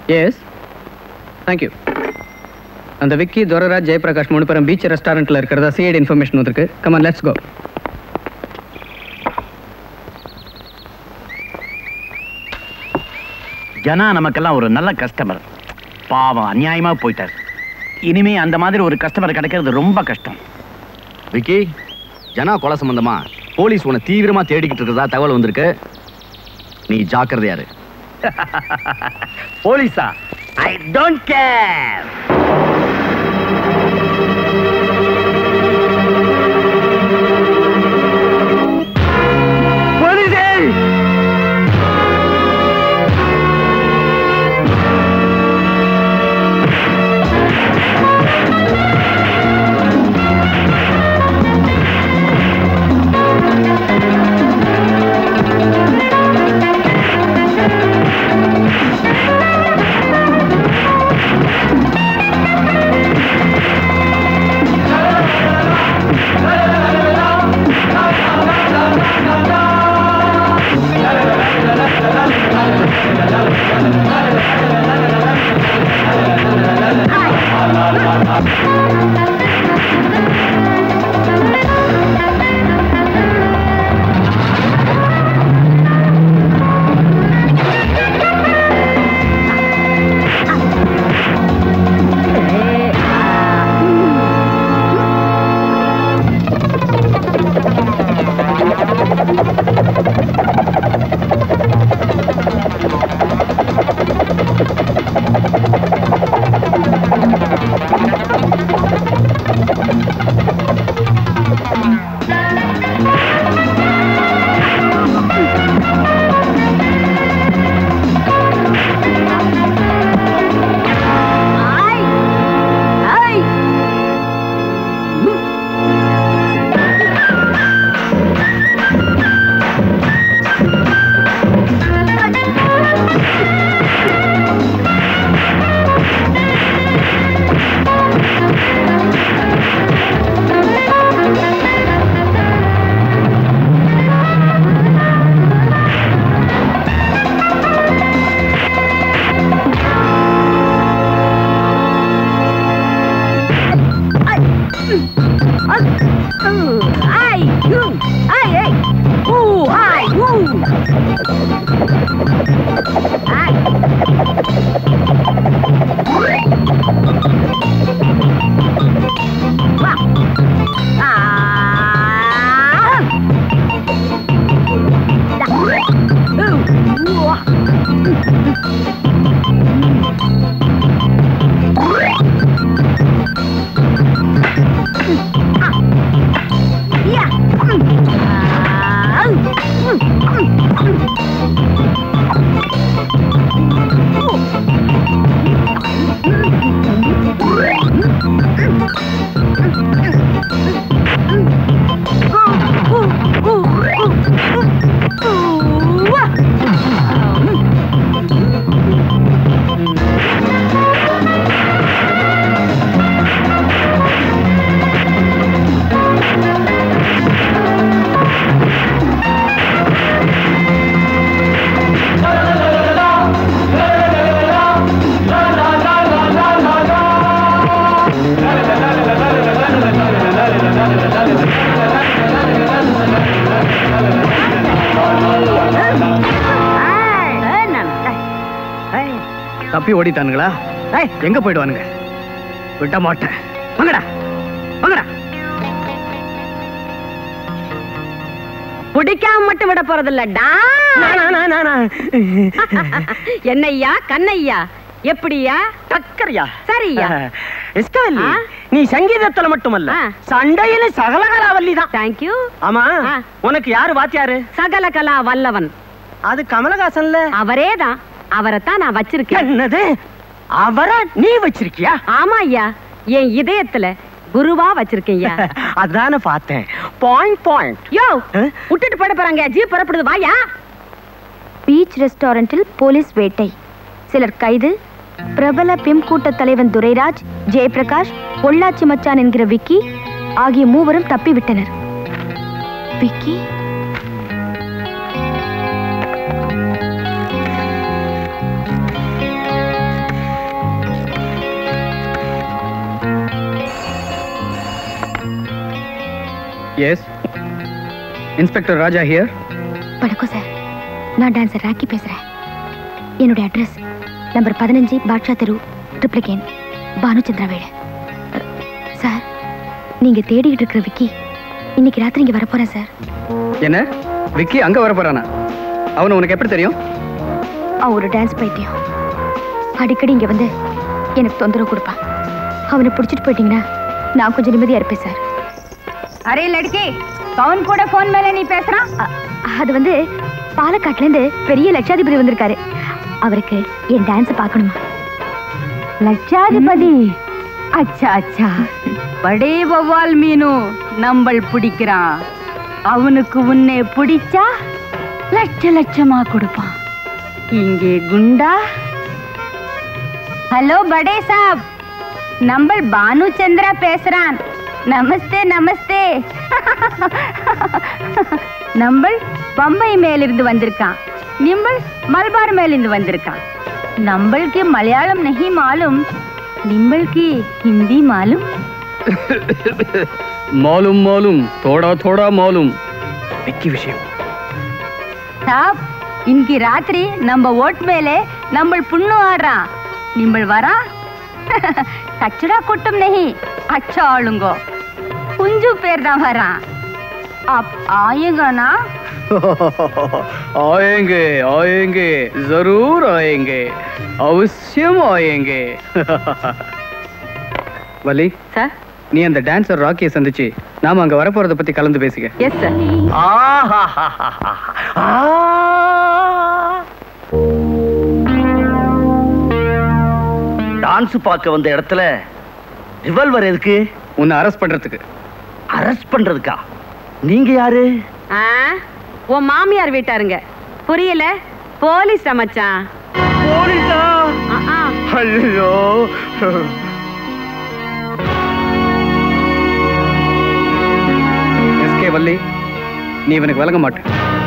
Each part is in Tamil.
எஸ் தேங்க்யூ அந்த விக்கி துரராஜ் ஜெயபிரகாஷ் மூணு பேரும் பீச் ரெஸ்டாரண்ட்டில் இருக்கிறதா சிஐடி இன்ஃபர்மேஷன் வந்திருக்கு கமான் லெட்ஸ் கோ ஜனா நமக்கெல்லாம் ஒரு நல்ல கஸ்டமர் பாவம் அநியாயமா போயிட்டார் இனிமே அந்த மாதிரி ஒரு கஸ்டமர் கிடைக்கிறது ரொம்ப கஷ்டம் விக்கி ஜனா கொலை சம்பந்தமா போலீஸ் உன்னை தீவிரமா தேடிக்கிட்டு இருக்கிறதா தகவல் வந்திருக்கு நீ ஜாக்கிரதையாரு போலீஸா ஐ டோன்ட் கேர் போலீஸே Ai, hum, ai, ai, uh, ai, uh. Ai. Wah. Ah. Da. Uh, wah. Ja. Ah. தப்பி ஓடிட்டானுங்களா எங்க போயிடுவானுங்க விட்ட மாட்டேன் வாங்கடா வாங்கடா பிடிக்காம மட்டும் விட போறதில்லடா என்னய்யா கண்ணையா எப்படியா டக்கரியா சரியா இஸ்கவல்லி ஆ? நீ சங்கீதத்துல மட்டுமல்ல ஆ. சண்டையில சகலகலாவல்லி தான் தேங்க்யூ ஆமா ஆ. உனக்கு யாரு வாத்தியாரு சகல கலா வல்லவன் அது கமலஹாசன்ல அவரேதான் அவரைத்தான் நான் வச்சிருக்கேன் என்னது அவரை நீ வச்சிருக்கியா ஆமா ஐயா என் இதயத்துல குருவா வச்சிருக்கேன்யா அதானே பார்த்தேன் பாயிண்ட் பாயிண்ட் யோ விட்டுட்டு போட போறாங்க ஜீப் புறப்படுது வாயா பீச் ரெஸ்டாரண்டில் போலீஸ் வேட்டை சிலர் கைது பிரபல பிம் கூட்ட தலைவன் துரைராஜ் ஜெயபிரகாஷ் பொள்ளாச்சி மச்சான் என்கிற விக்கி ஆகிய மூவரும் தப்பிவிட்டனர் Vicky yes inspector Raja here வணக்கம் சார் நான் டான்சர் ராக்கி பேசுறேன் என்னுடைய அட்ரஸ் நம்பர் பதினஞ்சு பாட்ஷா தெரு ட்ரிப்ளிகேன் பானுச்சந்திரா வீடு அஹ், சார் நீங்க தேடிக்கிட்டு இருக்கிற விக்கி இன்னைக்கு ராத்திரி இங்க வரப்போறேன் சார் என்ன விக்கி அங்க வர போறானா அவனை உனக்கு எப்படி தெரியும் அவன் ஒரு டான்ஸ் பைத்தியம் அடிக்கடி இங்க வந்து எனக்கு தொந்தரவு கொடுப்பான் அவனை பிடிச்சிட்டு போயிட்டீங்கன்னா நான் கொஞ்சம் நிம்மதியா இருப்பேன் சார் அரே லடுக்கி கவுன் கூட போன் மேல நீ பேசுறான் அ- அது வந்து பாலக்காட்டுல இருந்து பெரிய லட்சாதிபதி வந்திருக்காரு அவருக்கு என் டான்ஸ் பார்க்கணுமா லட்சாதிபதி அச்சா அச்சா படே வவ்வால் மீனு நம்பள் பிடிக்கிறான் அவனுக்கு உன்னை பிடிச்சா லட்ச லட்சமா கொடுப்பான் இங்கே குண்டா ஹலோ படே சாப் நம்பள் பானு சந்திரா பேசுறான் நமஸ்தே நமஸ்தே நம்பள் பம்பை மேலிருந்து வந்திருக்கான் நிம்பள் மல்பார் மேலிருந்து வந்திருக்கான் நம்பளுக்கு மலையாளம் நஹி மாலும் நிம்பளுக்கு ஹிந்தி மாலும் மாலும் மாலும் தோடா தோடா மாலும் விக்கி விஷயம் சாப் இன்னைக்கு ராத்திரி நம்ம ஓட் மேலே நம்மள் புண்ணு ஆடுறான் நிம்பள் வரா கச்சடா கூட்டம் நஹி அச்சா ஆளுங்கோ குஞ்சு பேர் தான் வரான் आप आएगा ना आएंगे आएंगे जरूर आएंगे அவசியம் ஆயேங்கே வலி சார் நீ அந்த டான்சர் ராக்கியை சந்திச்சு நாம அங்க வரப்போறத பத்தி கலந்து பேசிக்க எஸ் சார் டான்ஸ் பார்க்க வந்த இடத்துல ரிவால்வர் எதுக்கு உன்னை அரெஸ்ட் பண்றதுக்கு அரெஸ்ட் பண்றதுக்கா நீங்க யாரு ஆ உன் மாமியார் வீட்டாருங்க புரியல போலீஸ் மச்சான் போலீஸா ஆ, ஆ. ஐயோ எஸ்கே வள்ளி நீ இவனுக்கு விளங்க மாட்ட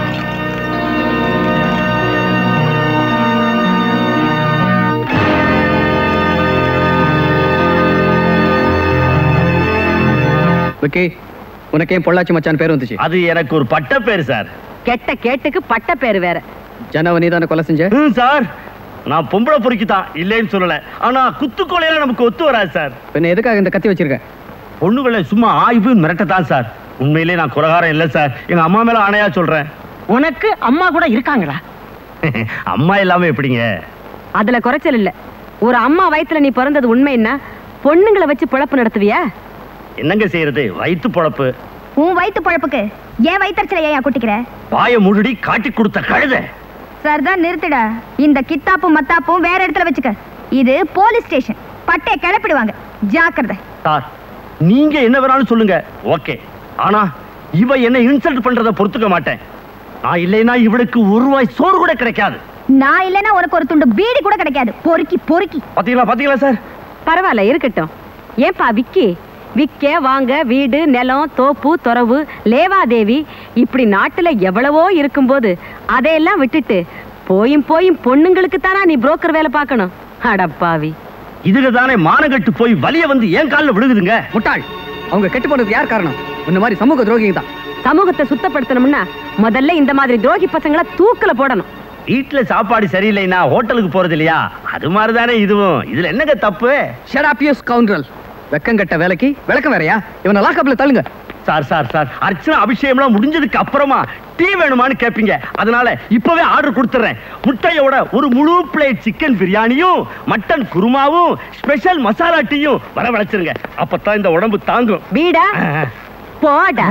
விக்கி உனக்கு ஏன் பொள்ளாச்சி மச்சான் பேர் வந்துச்சு அது எனக்கு ஒரு பட்ட பேர் சார் கெட்ட கேட்டுக்கு பட்ட பேரு வேற ஜனவ நீ தானே கொலை செஞ்ச ம், சார் நான் பொம்பளை பொறுக்கி தான் இல்லைன்னு சொல்லல ஆனா குத்துக்கொலையெல்லாம் நமக்கு ஒத்து வராது சார் பின்ன எதுக்காக இந்த கத்தி வச்சிருக்க பொண்ணுகளை சும்மா ஆய்வு மிரட்டத்தான் சார் உண்மையிலே நான் குலகாரம் இல்லை சார் எங்க அம்மா மேல ஆணையா சொல்றேன் உனக்கு அம்மா கூட இருக்காங்களா அம்மா இல்லாம எப்படிங்க அதுல குறைச்சல் இல்ல ஒரு அம்மா வயித்துல நீ பிறந்தது உண்மைன்னா பொண்ணுங்களை வச்சு பொழப்பு நடத்துவியா என்னங்க செய்யறது வயிற்று பொழப்பு உன் வயிற்று பழப்புக்கு ஏன் வயிற்றுச்சல ஏன் குட்டிக்கிற வாயை மூடி காட்டி கொடுத்த கழுதை சரிதான் நிறுத்துடா இந்த கித்தாப்பும் மத்தாப்பும் வேற இடத்துல வச்சுக்க இது போலீஸ் ஸ்டேஷன் பட்டைய கிளப்பிடுவாங்க ஜாக்கிரதை சார் நீங்க என்ன வேணாலும் சொல்லுங்க ஓகே ஆனா இவ என்ன இன்சல்ட் பண்றத பொறுத்துக்க மாட்டேன் நான் இல்லைன்னா இவளுக்கு ஒரு ரூபாய் சோறு கூட கிடைக்காது நான் இல்லைன்னா உனக்கு ஒரு துண்டு பீடி கூட கிடைக்காது பொறுக்கி பொறுக்கி பாத்தீங்களா பாத்தீங்களா சார் பரவாயில்ல இருக்கட்டும் ஏன்பா விக்கி விக்க வாங்க வீடு நிலம் தோப்பு துறவு லேவாதேவி இப்படி நாட்டுல எவ்வளவோ இருக்கும்போது அதையெல்லாம் விட்டுட்டு போயும் போயும் பொண்ணுங்களுக்கு தானா நீ புரோக்கர் வேலை பார்க்கணும் அடப்பாவி இதுல தானே மானகட்டு போய் வலிய வந்து ஏன் காலில் விழுகுதுங்க முட்டாள் அவங்க கெட்டு போனதுக்கு யார் காரணம் இந்த மாதிரி சமூக துரோகிங்க தான் சமூகத்தை சுத்தப்படுத்தணும்னா முதல்ல இந்த மாதிரி துரோகி பசங்களை தூக்கல போடணும் வீட்டுல சாப்பாடு சரியில்லைன்னா ஹோட்டலுக்கு போறது இல்லையா அது மாதிரி தானே இதுவும் இதுல என்னங்க தப்பு ஷட் அப் யூ ஸ்கவுண்டரல் வெக்கங்கட்ட வேலைக்கு விளக்கம் வேறயா இவனை லாக்கப்ல தள்ளுங்க சார் சார் சார் அர்ச்சனா அபிஷேகம்லாம் முடிஞ்சதுக்கு அப்புறமா டீ வேணுமான்னு கேட்பீங்க அதனால இப்பவே ஆர்டர் கொடுத்துறேன் முட்டையோட ஒரு முழு பிளேட் சிக்கன் பிரியாணியும் மட்டன் குருமாவும் ஸ்பெஷல் மசாலா டீயும் வரவழைச்சிருங்க அப்பதான் இந்த உடம்பு தாங்கும் வீடா போடா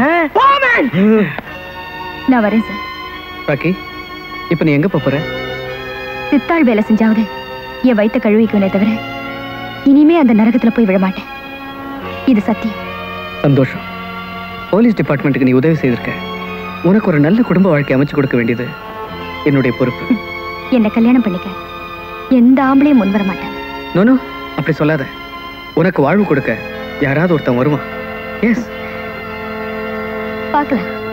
நான் வரேன் சார் ராக்கி இப்போ நீ எங்க போப் போற சித்தாள் வேலை செஞ்சாவது என் வயிற்ற கழுவிக்குவனே தவிர இனிமே அந்த நரகத்துல போய் விழமாட்டேன் இது சத்தியம் சந்தோஷம் போலீஸ் டிபார்ட்மெண்ட்டுக்கு நீ உதவி செய்திருக்க உனக்கு ஒரு நல்ல குடும்ப வாழ்க்கை அமைச்சு கொடுக்க வேண்டியது என்னுடைய பொறுப்பு என்னை கல்யாணம் பண்ணிக்க எந்த ஆம்பளையும் முன் வர மாட்டேன் நோனோ அப்படி சொல்லாத உனக்கு வாழ்வு கொடுக்க யாராவது ஒருத்தன் வருவான் எஸ் பார்க்கலாம்